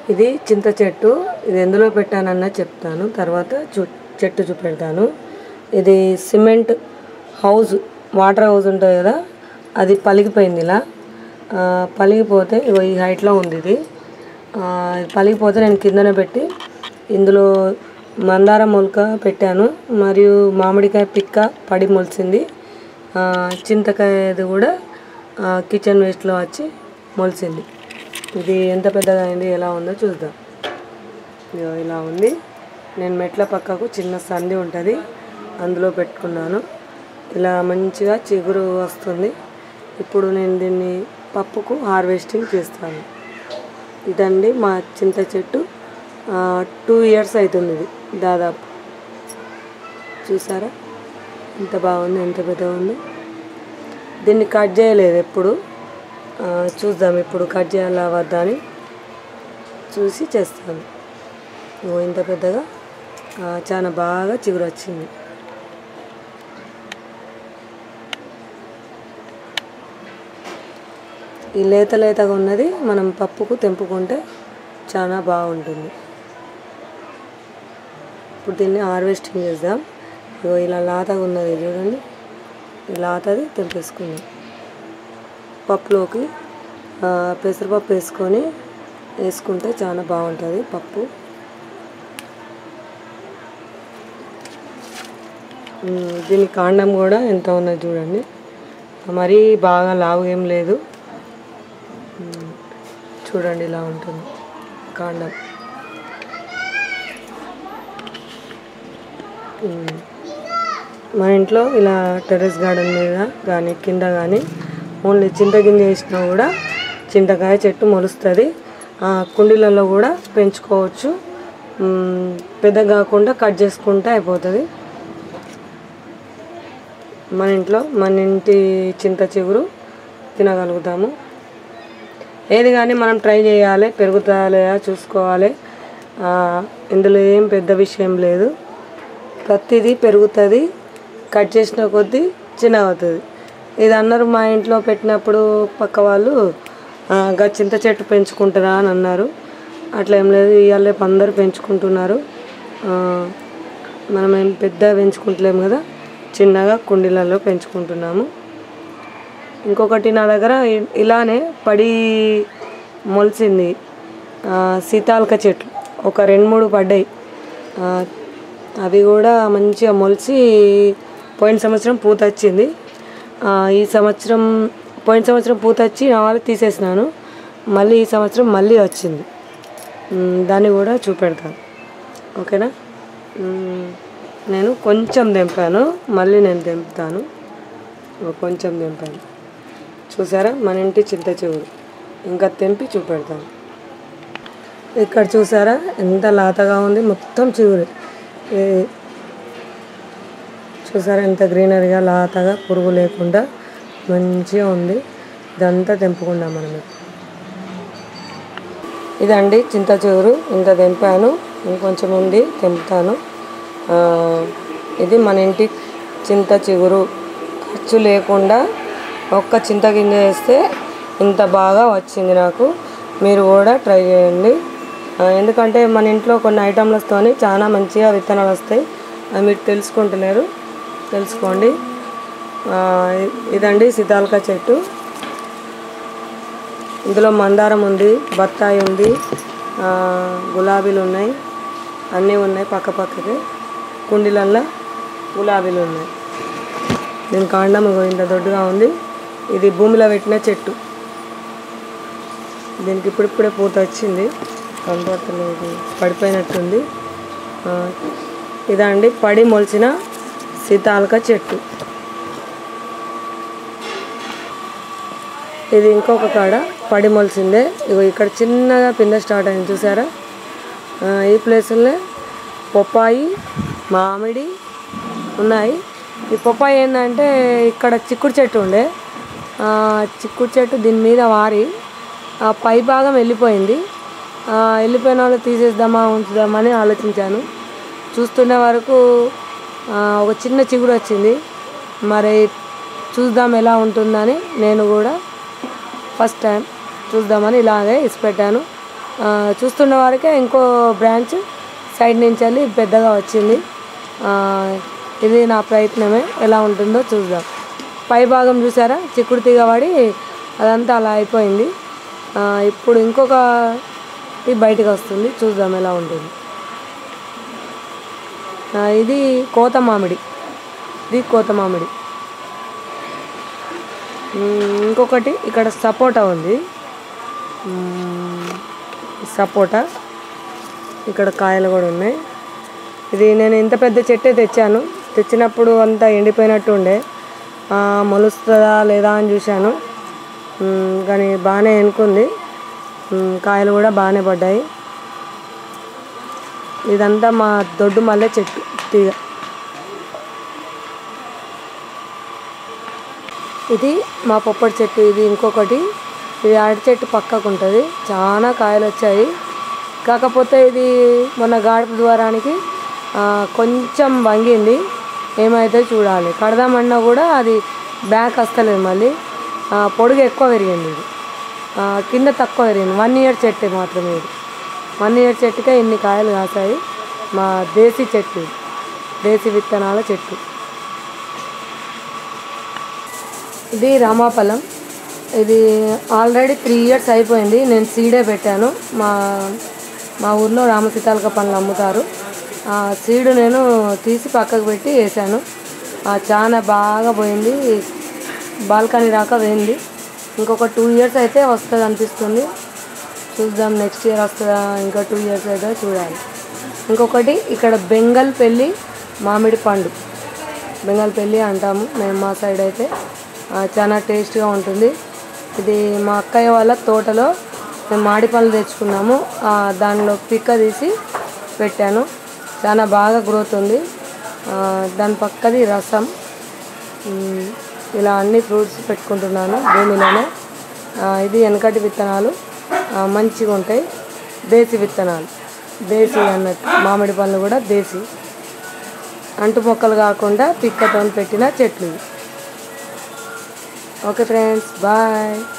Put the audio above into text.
ఇది చింత చెట్టు ఇది ఎందులో పెట్టానన్న చెప్తాను తర్వాత చూ చెట్టు చూపెడతాను ఇది సిమెంట్ హౌస్ వాటర్ హౌస్ ఉంటుంది కదా అది పలిగిపోయింది ఇలా ఆ, పలిగిపోతే ఇగో ఈ హైట్లో ఉంది ఇది ఆ, ఇది పలిగిపోతే నేను కిందనే పెట్టి ఇందులో మందార మొలక పెట్టాను మరియు మామిడికాయ పిక్క పడి మొలిచింది ఆ, చింతకాయది కూడా ఆ, కిచెన్ వేస్ట్లో వచ్చి మొలిచింది ఇది ఎంత పెద్దగా అయింది ఎలా ఉందో చూద్దాం ఇగో ఇలా ఉంది నేను మెట్ల పక్కకు చిన్న సంది ఉంటుంది అందులో పెట్టుకున్నాను ఇలా మంచిగా చిగురు వస్తుంది ఇప్పుడు నేను దీన్ని పప్పుకు హార్వెస్టింగ్ చేస్తాను ఇదండి మా చింత చెట్టు టూ ఇయర్స్ అవుతుంది ఇది దాదాపు చూసారా ఎంత బాగుంది ఎంత పెద్దగా ఉంది దీన్ని కట్ చేయలేదు ఎప్పుడు ఆ, చూద్దాం ఇప్పుడు కట్ చేయాలా వద్దా అని చూసి చేస్తాను ఇగో ఇంత పెద్దగా ఆ, చాలా బాగా చిగురు వచ్చింది ఈ లేత లేతగా ఉన్నది మనం పప్పుకు తెంపుకుంటే చాలా బాగుంటుంది ఇప్పుడు దీన్ని హార్వెస్టింగ్ చేద్దాం ఇగో ఇలా లాతగా ఉన్నది చూడండి ఈ లాతది తెంపేసుకుందాం పప్పులోకి ఆ, పెసరపప్పు వేసుకొని వేసుకుంటే చాలా బాగుంటుంది పప్పు ఉమ్, దీని కాండం కూడా ఎంత ఉన్నది చూడండి మరీ బాగా లావు ఏం లేదు ఉమ్, చూడండి ఇలా ఉంటుంది కాండం ఉమ్, మా ఇంట్లో ఇలా టెర్రస్ గార్డెన్ మీద కానీ కింద కానీ ఓన్లీ చింతగింజ వేసినా కూడా చింతకాయ చెట్టు మొలుస్తుంది ఆ, కుండీలలో కూడా పెంచుకోవచ్చు ఉమ్, పెద్ద కాకుండా కట్ చేసుకుంటే అయిపోతుంది మన ఇంట్లో మన ఇంటి చింత చిగురు తినగలుగుతాము ఏది కానీ మనం ట్రై చేయాలి పెరుగుతా లేదా చూసుకోవాలి ఆ, ఇందులో ఏం పెద్ద విషయం లేదు ప్రతిదీ పెరుగుతుంది కట్ చేసిన కొద్దీ చిన్నగా అవుతుంది ఇది అన్నారు మా ఇంట్లో పెట్టినప్పుడు పక్క వాళ్ళు "ఆ, గా చింత చెట్టు పెంచుకుంటారా అని అన్నారు అట్లా ఏం లేదు ఇవాళ రేపు అందరూ పెంచుకుంటున్నారు ఆ, మనం ఏం పెద్ద పెంచుకుంటలేము కదా చిన్నగా కుండీలలో పెంచుకుంటున్నాము ఇంకొకటి నా దగ్గర ఇ- ఇలానే పడి మొలిచింది ఆ, సీతాలక చెట్లు ఒక రెండు మూడు పడ్డాయి ఆ, అవి కూడా మంచిగా మొలిచి పోయిన సంవత్సరం పూత వచ్చింది ఆ, ఈ సంవత్సరం పోయిన సంవత్సరం పూత వచ్చి నా వాళ్ళు తీసేసినాను మళ్ళీ ఈ సంవత్సరం మళ్ళీ వచ్చింది ఉమ్, దాన్ని కూడా చూపెడతాను ఓకేనా ఉమ్, నేను కొంచెం తెంపాను మళ్ళీ నేను తెంపుతాను ఓ కొంచెం తెంపాను చూసారా మన ఇంటి చింత చెవుడు ఇంకా తెంపి చూపెడతాను ఇక్కడ చూసారా ఎంత లాతగా ఉంది మొత్తం చిగురు ఈ- చూసారా ఎంత గ్రీనరీగా లాతగా పురుగు లేకుండా మంచిగా ఉంది ఇదంతా తెంపుకున్నాం మనం ఇప్పుడు. ఇదండి చింత చిగురు ఇంత తెంపాను ఇంకొంచెం ఉంది తెంపుతాను ఆ, ఇది మన ఇంటి చింత చిగురు ఖర్చు లేకుండా ఒక్క చింత గింజ వేస్తే ఇంత బాగా వచ్చింది నాకు మీరు కూడా ట్రై చేయండి ఆ, ఎందుకంటే మన ఇంట్లో కొన్ని ఐటమ్లతోని చాలా మంచిగా విత్తనాలు వస్తాయి అది మీరు తెలుసుకుంటున్నారు తెలుసుకోండి ఆ, ఇ- ఇదండి సీతాలక చెట్టు ఇందులో మందారం ఉంది బత్తాయి ఉంది ఆ, గులాబీలు ఉన్నాయి అన్నీ ఉన్నాయి పక్క పక్కకి కుండీలల్లో గులాబీలు ఉన్నాయి దీని కాండం ఇగో ఇంత దొడ్డుగా ఉంది ఇది భూమిలో పెట్టిన చెట్టు దీనికి ఇప్పుడిప్పుడే పూత వచ్చింది కనపడతలేదు పడిపోయినట్టుంది ఆ, ఇదండి పడి మొలిచిన సీతాలక చెట్టు ఇది ఇంకొక కాడ పడి మొలిసిందే ఇగో ఇక్కడ చిన్నగా పింద స్టార్ట్ అయింది చూసారా ఆ, ఈ ప్లేసుల్లో పొప్పాయి మామిడి ఉన్నాయి ఈ పొప్పాయి ఏంటంటే ఇక్కడ చిక్కుడు చెట్టు ఉండే ఆ, చిక్కుడు చెట్టు దీని మీద వారి ఆ పై భాగం వెళ్ళిపోయింది ఆ, వెళ్ళిపోయిన వాళ్ళు తీసేద్దామా ఉంచుదామని ఆలోచించాను చూస్తున్న వరకు ఆ, ఒక చిన్న చిగురు వచ్చింది మరి చూద్దాం ఎలా ఉంటుందని నేను కూడా ఫస్ట్ టైం చూద్దామని ఇలాగే ఇసిపెట్టాను ఆ, చూస్తున్న వారికే ఇంకో బ్రాంచ్ సైడ్ నుంచి వెళ్ళి పెద్దగా వచ్చింది ఆ, ఇది నా ప్రయత్నమే ఎలా ఉంటుందో చూద్దాం పై భాగం చూసారా చిక్కుడు తీగ పడి అదంతా అలా అయిపోయింది ఆ, ఇప్పుడు ఇంకొక ఇది బయటకు వస్తుంది చూద్దాం ఎలా ఉంటుంది ఆ, ఇది కోత మామిడి ఇది కోత మామిడి మ్మ్, ఇంకొకటి ఇక్కడ సపోటా ఉంది మ్మ్, సపోటా ఇక్కడ కాయలు కూడా ఉన్నాయి ఇది నేను ఇంత పెద్ద చెట్టే తెచ్చాను తెచ్చినప్పుడు అంతా ఎండిపోయినట్టు ఉండే ఆ, మొలుస్తుందా లేదా అని చూశాను మ్మ్, కానీ బాగానే ఎనుకుంది మ్మ్, కాయలు కూడా బాగానే పడ్డాయి ఇదంతా మా దొడ్డు మల్లె చెట్టు తీగ ఇది మా పొప్పటి చెట్టు ఇది ఇంకొకటి ఇది అరటి చెట్టు పక్కకు ఉంటుంది చాలా కాయలు వచ్చాయి కాకపోతే ఇది మొన్న గాడప ద్వారానికి ఆ, కొంచెం వంగింది ఏమైతే చూడాలి కడదామన్నా కూడా అది బ్యాక్ వస్తలేదు మళ్ళీ ఆ, పొడుగు ఎక్కువ పెరిగింది ఇది ఆ, కింద తక్కువ పెరిగింది వన్ ఇయర్ చెట్టు మాత్రమే ఇది వన్ ఇయర్ చెట్టుకే ఇన్ని కాయలు కాసాయి మా దేశీ చెట్టు ఇది. దేశీ విత్తనాల చెట్టు ఇది రామాఫలం ఇది ఆల్రెడీ త్రీ ఇయర్స్ అయిపోయింది నేను సీడే పెట్టాను మా మా ఊర్లో రామసీతాలక పండ్లు అమ్ముతారు ఆ సీడు నేను తీసి పక్కకు పెట్టి వేసాను ఆ చాలా బాగా పోయింది బాల్కనీ దాకా పోయింది ఇంకొక టూ ఇయర్స్ అయితే వస్తుంది అనిపిస్తుంది చూద్దాం నెక్స్ట్ ఇయర్ వస్తుందా ఇంకా టూ ఇయర్స్ అయితే చూడాలి ఇంకొకటి ఇక్కడ బెంగల్ పెళ్ళి మామిడి పండు బెంగాల్ పెళ్ళి అంటాము మేము మా సైడ్ అయితే ఆ, చాలా టేస్ట్గా ఉంటుంది ఇది మా అక్కయ్య వాళ్ళ తోటలో మేము మాడి పళ్ళు తెచ్చుకున్నాము ఆ, దానిలో పిక్క తీసి పెట్టాను చాలా బాగా గ్రోత్ ఉంది ఆ, దాని పక్కది రసం ఉమ్, ఇలా అన్ని ఫ్రూట్స్ పెట్టుకుంటున్నాను భూమిలోనే ఆ, ఇది వెనకటి విత్తనాలు ఆ, మంచిగా ఉంటాయి దేశీ విత్తనాలు దేశీ అన్నట్టు మామిడి పళ్ళు కూడా దేశీ అంటు మొక్కలు కాకుండా పిక్కతో పెట్టిన చెట్లు ఇవి. Okay friends bye